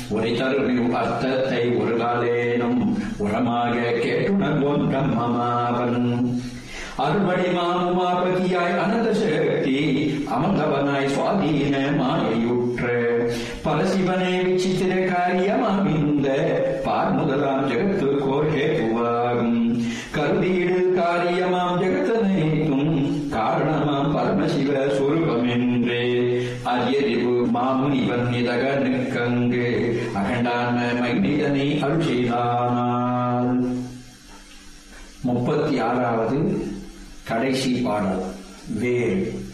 உரை தரும் அர்த்தத்தை ஒரு காலேனும் உரமாக கேட்டுணர்வோம் பிரம்மமாவன் அறுபடி மாமுமாபதியாய் அனந்த சக்தி அமர்ந்தவனாய் சுவாதீன மாயையுற்ற பரசிவனே விசித்திர காரியமாமிந்த பார் முதலாம் ஜெகத்து கோஷேதுவாகும் கருதியிடு காரியமாம் ஜெகத்தனைத்தும் காரணமாம் பரமசிவ சொரூபமென்றே அரியறிவு மாமுனிவன் இதக நிற்கங்கு அகண்டான மகிழ்ந்தனை அருள்செய்தானால் முப்பத்தி ஆறாவது கடைசி பாடல் வேல்